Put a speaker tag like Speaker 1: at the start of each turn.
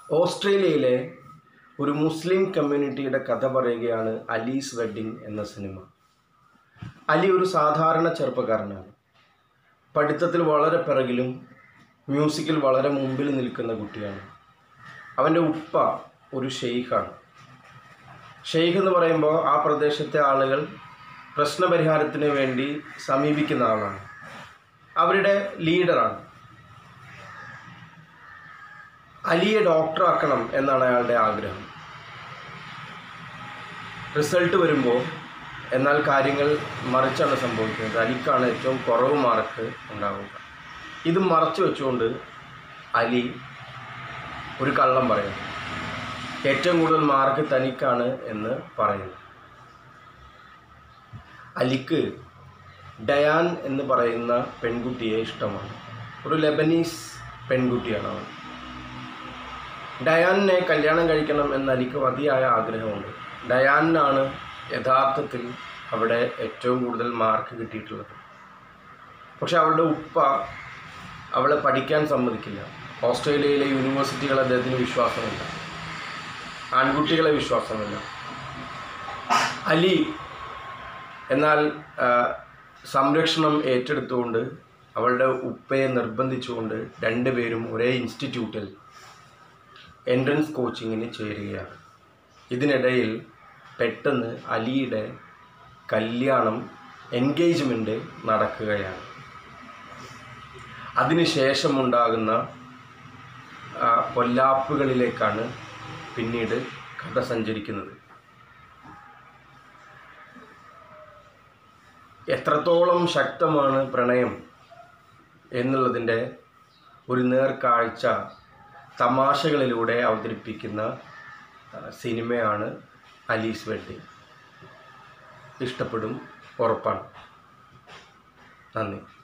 Speaker 1: ഓസ്ട്രേലിയയിലെ ഒരു മുസ്ലിം കമ്മ്യൂണിറ്റിയുടെ കഥ പറയുകയാണ് അലീസ് വെഡ്ഡിങ് എന്ന സിനിമ അലി ഒരു സാധാരണ ചെറുപ്പക്കാരനാണ് പഠിത്തത്തിൽ വളരെ പിറകിലും മ്യൂസിക്കിൽ വളരെ മുമ്പിൽ നിൽക്കുന്ന കുട്ടിയാണ് അവൻ്റെ ഉപ്പ ഒരു ഷെയ്ഖാണ് ഷെയ്ഖ് എന്ന് പറയുമ്പോൾ ആ പ്രദേശത്തെ ആളുകൾ പ്രശ്നപരിഹാരത്തിന് വേണ്ടി സമീപിക്കുന്ന ആളാണ് അവരുടെ ലീഡറാണ് അലിയെ ഡോക്ടറാക്കണം എന്നാണ് അയാളുടെ ആഗ്രഹം റിസൾട്ട് വരുമ്പോൾ എന്നാൽ കാര്യങ്ങൾ മറിച്ചാണ് സംഭവിക്കുന്നത് അലിക്കാണ് ഏറ്റവും കുറവ് മാർക്ക് ഉണ്ടാവുക ഇത് മറച്ചു വെച്ചുകൊണ്ട് അലി ഒരു കള്ളം പറയുന്നു ഏറ്റവും കൂടുതൽ മാർക്ക് തനിക്കാണ് എന്ന് പറയുന്നു അലിക്ക് ഡയാൻ എന്ന് പറയുന്ന പെൺകുട്ടിയെ ഇഷ്ടമാണ് ഒരു ലെബനീസ് പെൺകുട്ടിയാണ് അവൾ ഡയാനിനെ കല്യാണം കഴിക്കണം എന്ന് അലിക്ക് മതിയായ ആഗ്രഹമുണ്ട് ഡയാനിനാണ് യഥാർത്ഥത്തിൽ അവിടെ ഏറ്റവും കൂടുതൽ മാർക്ക് കിട്ടിയിട്ടുള്ളത് പക്ഷെ അവളുടെ ഉപ്പ അവളെ പഠിക്കാൻ സമ്മതിക്കില്ല ഓസ്ട്രേലിയയിലെ യൂണിവേഴ്സിറ്റികൾ അദ്ദേഹത്തിന് വിശ്വാസമില്ല ആൺകുട്ടികളെ വിശ്വാസമില്ല അലി എന്നാൽ ആ, സംരക്ഷണം ഏറ്റെടുത്തുകൊണ്ട് അവളുടെ ഉപ്പയെ നിർബന്ധിച്ചുകൊണ്ട് രണ്ടുപേരും ഒരേ ഇൻസ്റ്റിറ്റ്യൂട്ടിൽ എൻട്രൻസ് കോച്ചിങ്ങിന് ചേരുകയാണ് ഇതിനിടയിൽ പെട്ടെന്ന് അലിയുടെ കല്യാണം എൻഗേജ്മെൻറ്റ് നടക്കുകയാണ് അതിനുശേഷമുണ്ടാകുന്ന ആ, പൊല്ലാപ്പുകളിലേക്കാണ് പിന്നീട് കഥ സഞ്ചരിക്കുന്നത് എത്രത്തോളം ശക്തമാണ് പ്രണയം എന്നുള്ളതിൻ്റെ ഒരു നേർക്കാഴ്ച തമാശകളിലൂടെ അവതരിപ്പിക്കുന്ന ആ, സിനിമയാണ് അലീസ് വെഡ്ഡിങ് ഇഷ്ടപ്പെടും ഉറപ്പാണ് നന്ദി